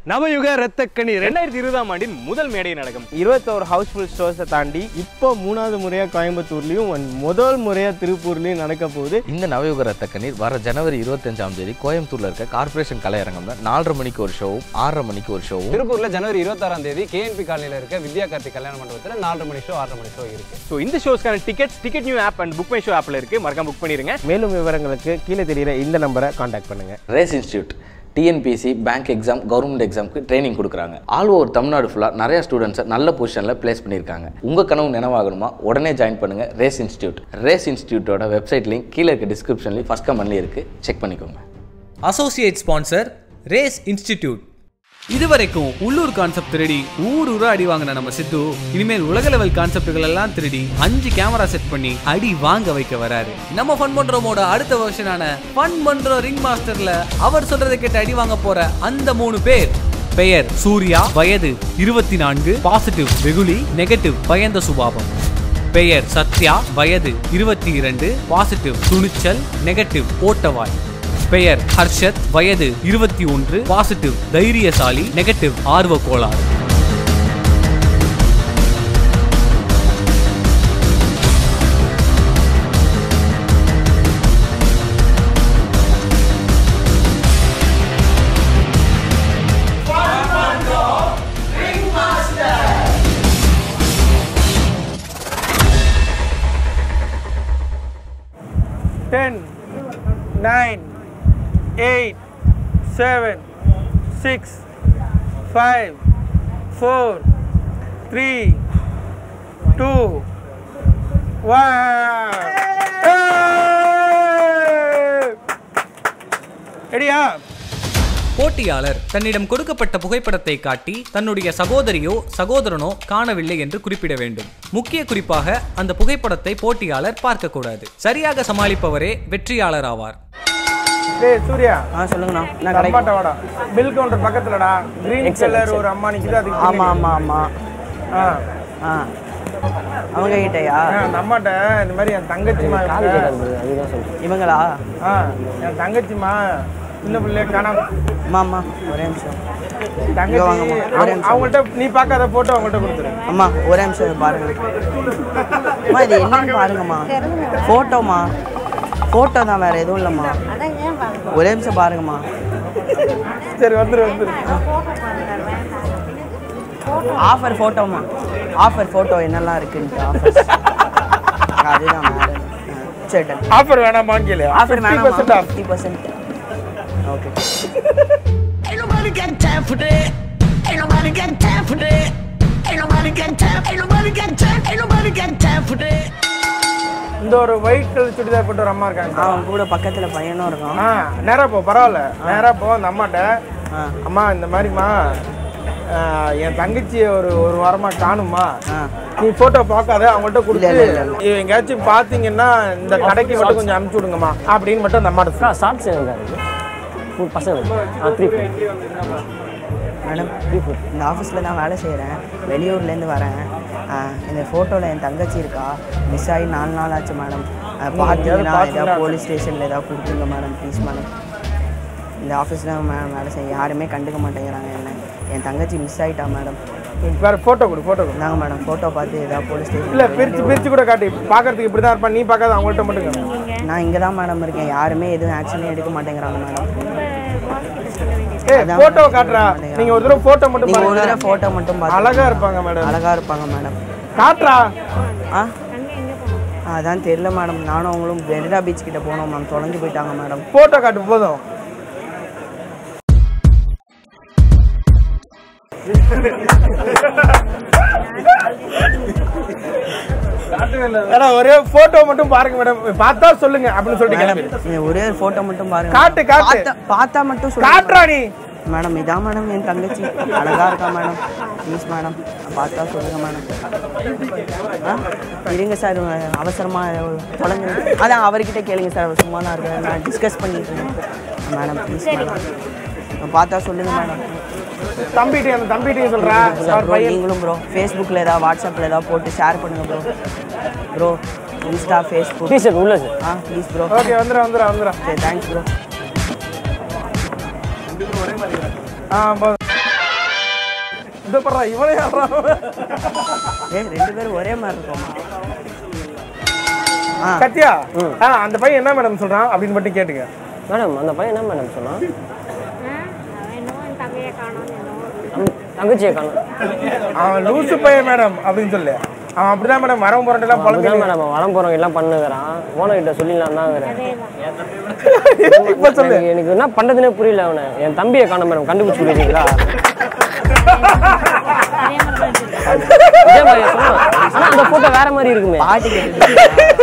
நவயுக ரத்தக்கணி ரெண்டாயிரத்தி இருபதாம் ஆண்டின் முதல் மேடை நடக்கும் இருபத்தோரு ஹவுஸ்ஃபுல் ஸ்டோர்ஸை தாண்டி இப்போ மூணாவது முறையாக கோயம்புத்தூர்லேயும் முதல் முறையாக திருப்பூர்லேயும் நடக்க போகுது இந்த நவயுக ரத்த கண்ணீர் வர ஜனவரி இருபத்தஞ்சாம் தேதி கோயம்புத்தூர்ல இருக்க கார்ப்பரேஷன் கலையரங்கம்ல நாலரை மணிக்கு ஒரு ஷோவும் ஆறரை மணிக்கு ஒரு ஷோவும் திருப்பூர்ல ஜனவரி இருபத்தாறாம் தேதி கேஎன்பி காலனியில் இருக்க வித்யா கார்த்திக் கல்யாண மண்டபத்தில் நாலரை மணி ஷோ ஆறரை மணி ஷோ இருக்கு ஸோ இந்த ஷோஸ்க்கான tickets ticket new app and BookMyShow ஆப்பில் இருக்கு மறக்காம புக் பண்ணிருங்க மேலும் விவரங்களுக்கு கீழே தெரியிற இந்த நம்பரை காண்டாக்ட் பண்ணுங்கள் Race Institute TNPSC bank exam government எக்ஸாம்க்கு ட்ரைனிங் கொடுக்குறாங்க ஆல் ஓவர் தமிழ்நாடு ஃபுல்லாக நிறைய ஸ்டூடெண்ட்ஸை நல்ல பொசிஷனில் ப்ளேஸ் பண்ணியிருக்காங்க உங்கள் கனவு நினைவாகணுமா உடனே ஜாயின் பண்ணுங்க ரேஸ் இன்ஸ்டியூட் ரேஸ் இன்ஸ்டியூட்டோட வெப்சைட் லிங்க் கீழே இருக்க டிஸ்கிரிப்ஷன்லேயும் ஃபஸ்ட் கமெண்ட்லேயும் இருக்குது செக் பண்ணிக்கோங்க அசோசியேட் ஸ்பான்சர் ரேஸ் இன்ஸ்டிடியூட் இதுவரைக்கும் உள்ளூர் கான்செப்ட் திருடி ஊர் ஊரா அடி வாங்கின நம்ம சித்து இனிமேல் உலக லெவல் கான்செப்டுகள் எல்லாம் திருடி அஞ்சு கேமரா செட் பண்ணி அடி வாங்க வைக்க வராரு நம்ம ஃபன் பண்றோமோட அடுத்த வருஷனான ஃபன் பண்றோம் ரிங் மாஸ்டர்ல அவர் சொல்றதை கேட்டு அடி வாங்க போற அந்த மூணு பேர் பெயர் சூர்யா வயது இருபத்தி நான்கு பாசிட்டிவ் வெகுளி நெகட்டிவ் பயந்த சுபாவம் பெயர் சத்யா வயது இருபத்தி இரண்டு பாசிட்டிவ் துணிச்சல் நெகட்டிவ் ஓட்டவாய் பெயர் ஹர்ஷத் வயது இருபத்தி ஒன்று பாசிட்டிவ் தைரியசாலி நெகட்டிவ் ஆர்வ கோளாறு ten nine eight seven six five four three two ரெடியா போட்டியாளர் தன்னிடம் கொடுக்கப்பட்ட புகைப்படத்தை காட்டி தன்னுடைய சகோதரியோ சகோதரனோ காணவில்லை என்று குறிப்பிட வேண்டும் முக்கிய குறிப்பாக அந்த புகைப்படத்தை போட்டியாளர் பார்க்கக்கூடாது சரியாக சமாளிப்பவரே வெற்றியாளர் ஆவார் டேய் சூர்யா ஆ சொல்லுங்கண்ணா என்ன அம்மாட்ட கிடைக்கும் வாடா பில் கவுண்டர் பக்கத்துலடா கிரீன் Excel, கலர் Excel. ஒரு அம்மா நிக்குது அதுக்கு ஆமா ஆமா ஆமா ஆ ஆ அவங்க கிட்டயா ஆ, அந்த அம்மாட்ட இந்த மாதிரி என் தங்கச்சிமா இவங்களா ஆ என் தங்கச்சிமா சின்ன பிள்ளைய காணாம அம்மா அம்மா ஒரே நிமிஷம் தங்கச்சி வாங்கம்மா, ஒரே அவங்க- நிமிஷம். அவங்கள்ட்ட நீ பார்க்காத போட்டோ அவங்கள்ட்ட கொடுத்துரு அம்மா ஒரே நிமிஷம் இதை பாருங்க அம்மா இது என்னன்னு பாருங்கம்மா ஃபோட்டோம்மா ஃபோட்டோ தான் வேற எதுவும் இல்லைம்மா ஒரே நிமிஷம் பாருங்கம்மா சரி வந்துரு வந்துரு ஆஃபர் ஃபோட்டோம்மா ஆஃபர் ஃபோட்டோ என்னெல்லாம் இருக்குன்ட்டு ஆஃபர் அதுதான் வேற ஆ, சரி டன் ஆஃபர் வேணாமான்னு கேளு ஆஃபர் ஃபிஃப்டி வேணாமா percent off fifty percent okay Ain't nobody got time for that. Ain't nobody got time for that. Ain't nobody got time. Ain't nobody got time. Ain't nobody got time for that. இந்த ஒரு white colour churidar போட்டு ஒரு அம்மா இருக்காங்க அவன் கூட பக்கத்தில் பையனும் இருக்கான் ஆ நேரா போ பரவாயில்ல நேரா போ அந்த அம்மாட்ட ஆ. அம்மா இந்த மாதிரிம்மா ஆ, என் தங்கச்சியை ஒரு ஒரு வாரமா காணுமா ஆ. நீ போட்டோ பார்க்காத அவங்கள்ட்ட கொடுத்து இல்ல, இல்ல, இல்ல. எங்கேயாச்சும் பார்த்தீங்கன்னா இந்த கடைக்கு மட்டும் கொஞ்சம் அனுப்பிச்சு விடுங்கம்மா அப்படின்னு மட்டும் அந்த அம்மாட்ட சொல்லு. ஷார்ட்ஸ் பசங்க ஆ த்ரீ மேடம் இந்த ஆஃபீஸில் தான் வேலை செய்கிறேன் வெளியூர்லேருந்து வரேன் ஆ, இந்த ஃபோட்டோவில் என் தங்கச்சி இருக்கா மிஸ் ஆகி நாலு நாள் ஆச்சு மேடம் பார்த்தீங்கன்னா ஏதாவது போலீஸ் ஸ்டேஷனில் ஏதாவது கொடுத்துருங்க மேடம் ப்ளீஸ் மேடம் இந்த ஆஃபீஸில் மேடம் வேலை செய்ய யாருமே கண்டுக்க மாட்டேங்கிறாங்க என்ன என் தங்கச்சி மிஸ் ஆகிட்டா மேடம் வேற போட்டோ கொடு போட்டோ கொடு இந்தாங்க மேடம் ஃபோட்டோ பார்த்து ஏதாவது போலீஸ் இல்ல பிரிச்சு ஸ்டேஷன் பிரிச்சு கூட காட்டி பார்க்கறதுக்கு இப்படி தான் இருப்பான் நீ பார்க்காத அவங்கள்ட்ட மட்டும் காட்டு. நான் இங்கே தான் மேடம் இருக்கேன் யாருமே எதுவும் ஆக்ஷனே எடுக்க மாட்டேங்கிறாங்க மேடம் ஏய் அதான் போட்டோ madam காட்டுறா சொல்ல நீங்க ஒரு தடவை போட்டோ மட்டும் நீங்கள் ஒரு பாருங்க தடவை ஃபோட்டோ மட்டும் பார்த்து அழகா இருப்பாங்க மேடம் அழகாக இருப்பாங்க மேடம் காட்டுறா ஆ அதான் தெரியல மேடம் நானும் அவங்களும் வெனிடா பீச் கிட்ட போனோம் மேம் தொலைஞ்சு போயிட்டாங்க மேடம் போட்டோ காட்டு போதும் ஏடா, ஒரே போட்டோ மட்டும் பாருங்க மேடம் பார்த்தா சொல்லுங்க அப்படின்னு சொல்லிட்டு கிளம்பி. நீங்க ஒரே ஒரு ஃபோட்டோ மட்டும் பாருங்க காட்டு, காட்டு. பார்த்தா- பார்த்தா மட்டும் சொல்லுங்க காட்டுறா நீ மேடம் இதான் மேடம் என் தங்கச்சி அழகா இருக்கா மேடம் ப்ளீஸ் மேடம் பார்த்தா சொல்லுங்க மேடம் ஆ இருங்க சார் அவசரமா தொலைஞ்சு அதான் அவர்கிட்ட கேளுங்க சார் அவர் சும்மா தான் இருக்காரு நான் டிஸ்கஸ் பண்ணிட்டு இருக்கேன் மேடம் ப்ளீஸ் மேடம் பார்த்தா சொல்லுங்க மேடம் தம்பிட்டு அந்த தம்பிட்டு சொல்றா அவர் ப்ரோ பையன் நீங்களும் ப்ரோ ஃபேஸ்புக்கில் ஏதாவது வாட்ஸ்அப்பில் ஏதாவது போட்டு ஷேர் பண்ணுங்க bro bro insta Facebook sir உள்ள சார் ஆ ப்ளீஸ் ப்ரோ ஓகே வந்துடும் வந்துடும் வந்துடும் சரி தேங்க்ஸ் ப்ரோ ஆ போதும் இந்த படுறா இவனே யாரா ஏ ரெண்டு பேரும் ஒரே மாதிரி இருக்கோமா கத்தியா ஆ, அந்த பையன் என்ன மேடம் சொல்றான் அப்படின்னு மட்டும் கேட்டுக்க மேடம் அந்த பையன் என்ன மேடம் சொன்னான் தங்கச்சியை காணும் அவன் லூசு பையன் மேடம் அப்படின்னு சொல்லு அவன் அப்படிதான் மேடம் மரம் புரண்டெல்லாம் அப்படிதான் பழக்கம் மேடம் வரம் போறவங்க எல்லாம் பண்ணுகிறான் ஓனர் கிட்ட சொல்லிடலாம் தான் இருக்கிறேன் இப்ப சொல்லு எனக்கு- எனக்கு என்ன பண்றதுனே புரியல அவனை என் தம்பியை காணும் மேடம் கண்டுபிடிச்சு விடுறீங்களா அதே மாதிரி சொன்னான். ஆனா அந்த போட்டோ வேற மாதிரி இருக்குமே பாட்டு கேட்டு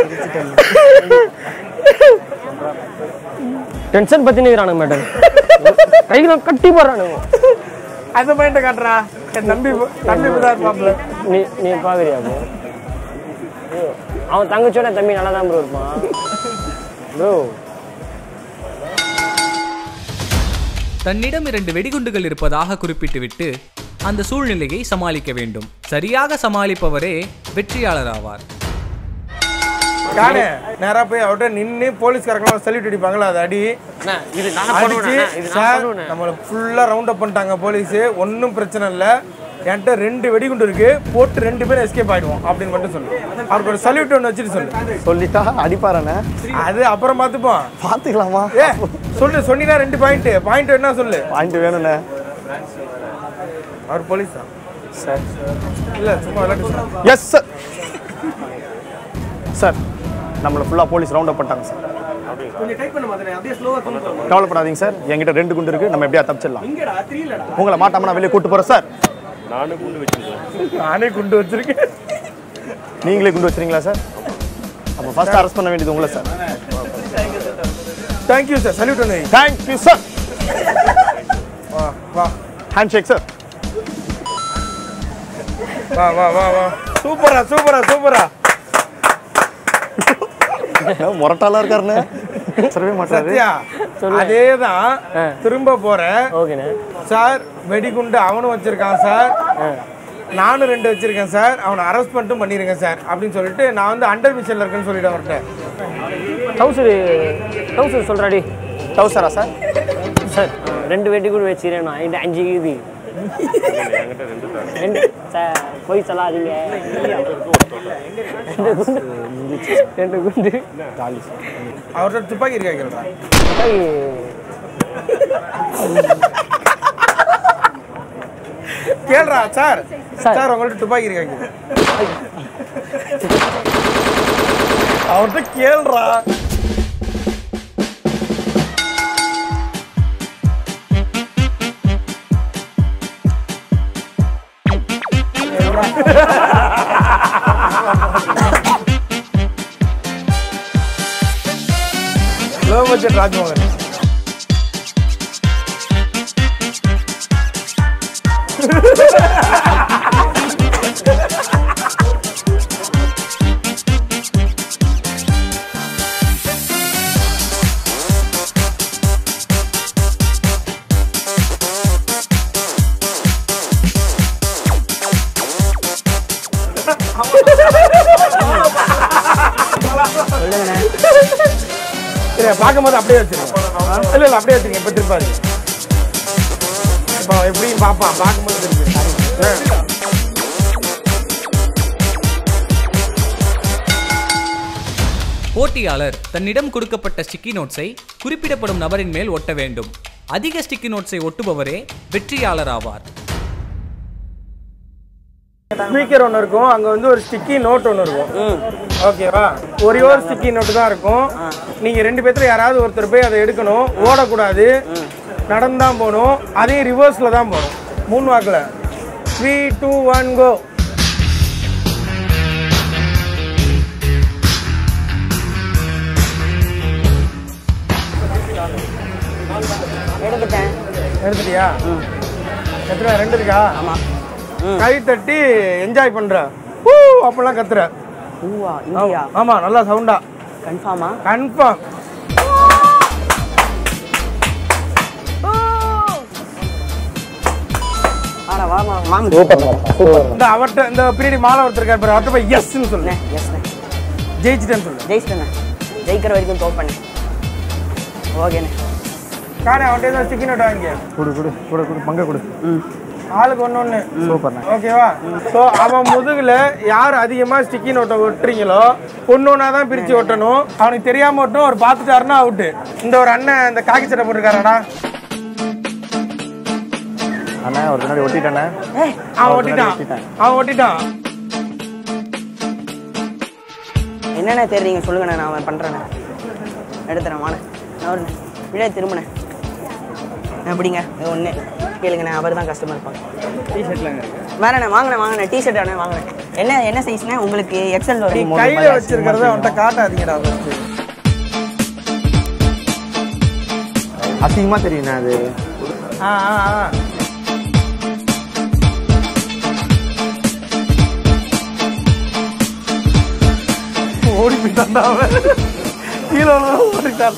டென்ஷன் பத்தி நிற்கிறானுங்க மேடம் கைகளை கட்டி போடுறானுங்க அந்த பையன்ட்ட காட்டுறா என் தம்பி தம்பி இப்பதான் இருப்பாப்ல நீ நீ பாக்குறியா bro? bro, அவன் தங்கச்சியோட தம்பி நல்லா தான் ப்ரோ இருப்பான் ப்ரோ தன்னிடம் இரண்டு வெடிகுண்டுகள் இருப்பதாக குறிப்பிட்டுவிட்டு அந்த சூழ்நிலையை சமாளிக்க வேண்டும் சரியாக சமாளிப்பவரே வெற்றியாளர் ஆவார் காணு நேரா போய் அவர்கிட்ட நின்று போலீஸ்காரங்களாம் சல்யூட் அடிப்பாங்களா அது அடி இது அடிச்சு சார் நம்மளை ஃபுல்லாக ரவுண்ட் அப் பண்ணிட்டாங்க போலீஸ் ஒன்றும் பிரச்சனை இல்லை என்கிட்ட ரெண்டு வெடிகுண்டு இருக்கு போட்டு ரெண்டு பேரும் எஸ்கேப் ஆயிடுவோம் அப்படின்னு மட்டும் சொல்லு அவருக்கு ஒரு சல்யூட் ஒன்று வச்சுட்டு சொல்லு சொல்லிட்டா அடிப்பாரானே அது அப்புறம் பார்த்துப்போம் பார்த்துக்கலாமா ஏ சொல்லு சொன்னீங்கன்னா ரெண்டு பாயிண்ட் பாயிண்ட் என்ன சொல்லு பாயிண்ட் வேணுண்ணே அவர் போலீஸ் தான் சார் இல்லை சும்மா விளையாட்டு சொன்னேன். எஸ் சார் சார் நம்மளை ஃபுல்லாக போலீஸ் ரவுண்ட் அப் பண்ணிட்டாங்க சார் கவலைப்படாதீங்க சார் என்கிட்ட ரெண்டு குண்டு இருக்கு நம்ம எப்படியா தப்பிச்சிடலாம் உங்களை மாட்டாம நான் வெளியே கூட்டு போறேன் சார் நானே குண்டு வச்சிருக்கேன் நீங்களே குண்டு வச்சுறீங்களா சார் அப்போ ஃபர்ஸ்ட் அரெஸ்ட் பண்ண வேண்டியது உங்களை சார் தேங்க்யூ சார் சல்யூட் ஒன்று வை. தேங்க்யூ சார் வா வா ஹேண்ட் ஷேக் சார் வா வா வா வா சூப்பரா சூப்பரா சூப்பரா முரட்டாலாம் இருக்காருண்ணே சொல்லவே மாட்டாரு சத்யா அதே தான் திரும்ப போறேன் ஓகேண்ணே சார் வெடிகுண்டு அவனும் வச்சிருக்கான் சார் நானும் ரெண்டு வச்சிருக்கேன் சார் அவனை அரெஸ்ட் பண்ணிட்டும் பண்ணிருங்க சார் அப்படின்னு சொல்லிட்டு நான் வந்து அண்டர் மிஷன்ல இருக்கேன்னு சொல்லிட்டு அவர்கிட்ட டவுசர் டவுசர் சொல்றாடி டவுசரா சார் சார் ரெண்டு வெட்டி கூட வச்சுக்கிறேன் நான் இது அஞ்சு இது ரெண்டு சார் போய் சொல்லாதீங்க ரெண்டு குண்டு ரெண்டு குண்டு அவர்கிட்ட துப்பாக்கி இருக்கா கேள்றா ஐய், கேள்றா சார் சார். சார் உங்கள்ட்ட துப்பாக்கி இருக்கா கேளு. அவர்கிட்ட கேள்றா லோ பட்ஜெட் ராஜ்மோகன் இல்ல பார்க்கும்போது அப்படியே வச்சிருங்க இல்ல இல்ல அப்படியே வச்சிருங்க இப்ப திருப்பாரு இப்போ எப்படியும் பார்ப்பான் பார்க்கும்போது திருப்பி ஆ. போட்டியாளர் தன்னிடம் கொடுக்கப்பட்ட ஸ்டிக்கி நோட்ஸை குறிப்பிடப்படும் நபரின் மேல் ஒட்ட வேண்டும் அதிக ஸ்டிக்கி நோட்ஸை ஒட்டுபவரே வெற்றியாளர் ஆவார் ஸ்பீக்கர் ஒன்று இருக்கும் அங்கே வந்து ஒரு ஸ்டிக்கி நோட் ஒன்று இருக்கும் ஓகேவா ஒரே ஒரு ஸ்டிக்கி நோட்டு தான் இருக்கும் நீங்கள் ரெண்டு பேர்த்துல யாராவது ஒருத்தர் போய் அதை எடுக்கணும் ஓடக்கூடாது நடந்தான் போகணும் அதையும் ரிவர்ஸில் தான் போகணும் மூணு வாக்கில் த்ரீ டூ ஒன் கோ எடுத்துட்டேன் எடுத்துட்டியா எத்தனை ரெண்டு இருக்கா ஆமாம் கை தட்டி என்ஜாய் பண்ற ஊ அப்பெல்லாம் கத்துற பூவா இந்தியா ஆமா நல்லா சவுண்டா கன்ஃபார்மா கன்ஃபார்ம் ஆடா வா வா வாங்க இந்த அவர்கிட்ட இந்த பீரியட் மாலை ஒருத்தர் இருக்காரு பாரு, அவர்கிட்ட போய் எஸ்ன்னு சொல்லு எஸ்ண்ணே ஜெயிச்சிட்டேன்னு சொல்லு ஜெயிச்சிட்டேண்ணே ஜெயிக்கிற வரைக்கும் தோப்பண்ணே ஓகேண்ணே காணே அவன்கிட்ட தான் ஸ்டிக்கி நோட் வாங்கி கொடு கொடு கொடு கொடு பங்க கொடு ஆளுக்கு ஒன்று ஒன்று சூப்பர்ண்ணே ஓகேவா ஸோ அவன் முதுகுல யார் அதிகமா ஸ்டிக்கி நோட்டை ஒட்டுறீங்களோ ஒன்று ஒன்றா தான் பிரித்து ஒட்டணும் அவனுக்கு தெரியாம ஒட்டணும் அவர் பார்த்துட்டாருன்னா அவுட்டு இந்த ஒரு அண்ணன் இந்த காக்கி சட்டை போட்டிருக்காராடா அண்ணா ஒரு பின்னாடி ஒட்டிட்டேண்ணே அவன் ஒட்டிட்டான் அவன் ஒட்டிட்டான் என்னென்ன தெரியுங்க சொல்லுங்கண்ணே நான் அவன் பண்ணுறேண்ணே எடுத்துறேன் வாண்ணே நான் ஒரு விட திரும்பினேன் எப்படிங்க இது ஒன்று கேளுங்கண்ணே அவர் தான் கஸ்டமர் இருப்பாங்க வேறண்ணே வாங்கினேன் வாங்கினேன் டிஷர்ட் அண்ணே வாங்கினேன் என்ன என்ன சைஸ்ண்ணே உங்களுக்கு எக்ஸல் நீ வரும் கையில வச்சிருக்கிறத அவன்கிட்ட காட்டாதீங்கடா first. அசிங்கமாக தெரியுண்ணே அது ஆ ஆ ஆ ஓடி போயிட்டான்டா அவன் கீழே விழுந்து ஓடிட்டான்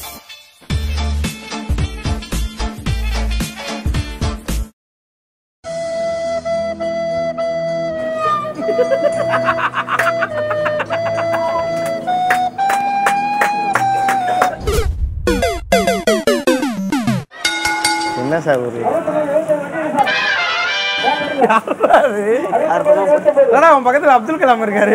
என்ன சார் ஒரு என்னடா அவன் பக்கத்துல அப்துல் கலாம் இருக்காரு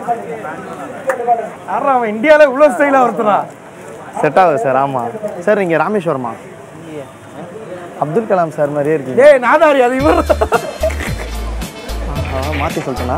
யாரா அவன் இந்தியால இவ்வளவு ஸ்டைலா ஒருத்தரா செட் ஆகுது சார் ஆமாம் சார் நீங்கள் ராமேஸ்வரமா அப்துல் கலாம் சார் மாதிரியே இருக்கீங்க டேய் நாதாரி அது இவர் மாற்றி சொல்லிட்டேனா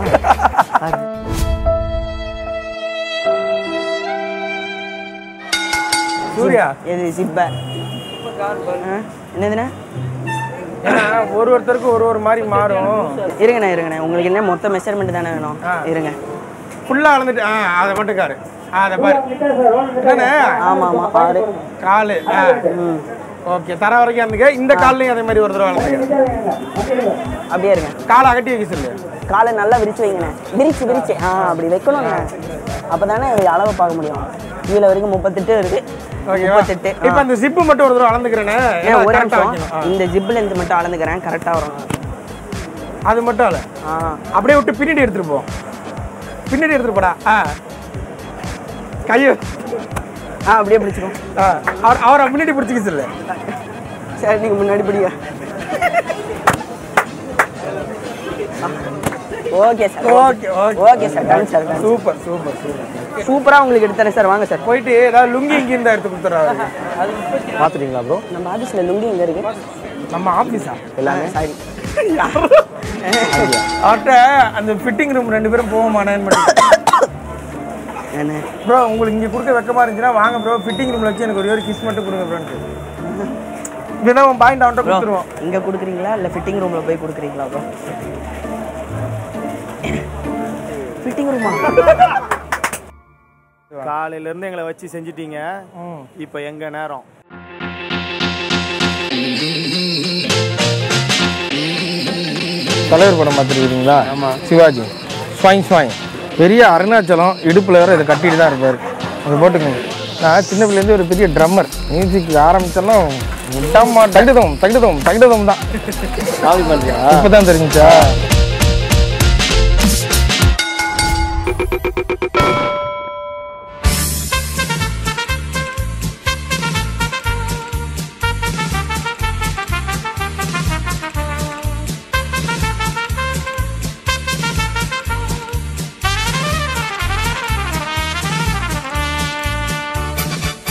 சூர்யா எது சிப்ப என்னதுண்ணே ஏன்னா ஒரு ஒருத்தருக்கு ஒரு ஒரு மாதிரி மாறும் இருங்கண்ணே இருங்கண்ணே உங்களுக்கு என்ன மொத்த மெஷர்மெண்ட் தானே வேணும் ஆ. இருங்க ஃபுல்லா அளந்துட்டு ஆ அதை மட்டும் காரு ஆ அதை பாரு என்னண்ணே ஆமாம் ஆமாம் ஆறு காலு ஆ ஓகே தர வரைக்கும் இருந்துக்க இந்த கால்லையும் அதே மாதிரி ஒரு தடவை அளந்துக்க அப்படியே இருங்க காலை அகட்டி வைக்க சொல்லு காலை நல்லா விரிச்சு வைங்கண்ணே விரிச்சு விரிச்சு ஆ அப்படி வைக்கணும்ண்ணே அப்போ தானே அளவை பார்க்க முடியும் கீழே வரைக்கும் முப்பத்தெட்டு இருக்கு ஓகேவா முப்பத்தெட்டு இப்போ அந்த ஜிப்பு மட்டும் ஒரு தடவை அளந்துக்கிறேனே ஏன் ஒரு கரெக்டாக நிமிஷம் வைக்கணும் ஆ. இந்த ஜிப் லென்த் மட்டும் அளந்துக்கிறேன் கரெக்டாக வரும் அது மட்டும் அல்ல ஆ அப்படியே விட்டு பின்னாடி எடுத்துட்டு போ பின்னாடி எடுத்துட்டு போடா ஆ கையை ஆ அப்படியே பிடிச்சிரும் ஆ அவர் அவரை முன்னாடி பிடிச்சிக்க சொல்லு சரி நீங்கள் முன்னாடி பிடிங்க okay sir okay okay okay sir done sir done. Super super super சூப்பராக உங்களுக்கு எடுத்து தரேன் சார் வாங்க சார் போயிட்டு ஏதாவது லுங்கி இங்கே இருந்தா எடுத்து கொடுத்துறாரு பார்த்துட்டீங்களா ப்ரோ நம்ம ஆஃபீஸில் லுங்கி எங்கே இருக்கு நம்ம ஆஃபீஸா எல்லாமே சாரி அவர்கிட்ட அந்த ஃபிட்டிங் ரூம் ரெண்டு பேரும் போவோமானேன்னு மட்டும் என்ன ப்ரோ உங்களுக்கு இங்கே கொடுக்க வெக்கமா இருந்துச்சுன்னா வாங்க ப்ரோ ஃபிட்டிங் ரூம்ல வச்சு எனக்கு ஒரே ஒரு கிஸ் மட்டும் கொடுங்க ப்ரோன்ட்டு இல்லைன்னா உன் பாயிண்ட் அவன்கிட்ட கொடுத்துருவோம் இங்கே கொடுக்குறீங்களா இல்லை ஃபிட்டிங் ரூமில் போய் கொடுக்குறீங்களா ப்ரோ ஃபிட்டிங் ரூமா காலையில இருந்து எங்களை வச்சு செஞ்சிட்டீங்க இப்போ எங்க நேரம் தலைவர் படம் பார்த்துருக்கீங்களா ஆமாம் சிவாஜி ஸ்வாங் ஸ்வாங் பெரிய அருணாச்சலம் இடுப்பில் வேற இதை கட்டிட்டு தான் இருப்பார் அதை போட்டுக்கோங்க நான் சின்ன பிள்ளைலேருந்து ஒரு பெரிய ட்ரம்மர் மியூசிக் ஆரம்பிச்செல்லாம் விட்டாமா தகுதம் தகுதம் தகுதம் தான் காவி பண்ணுறியா இப்போ தான் தெரிஞ்சுச்சா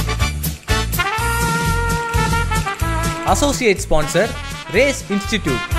அசோசியேட் ஸ்பான்சர் ரேஸ் இன்ஸ்டிடியூட்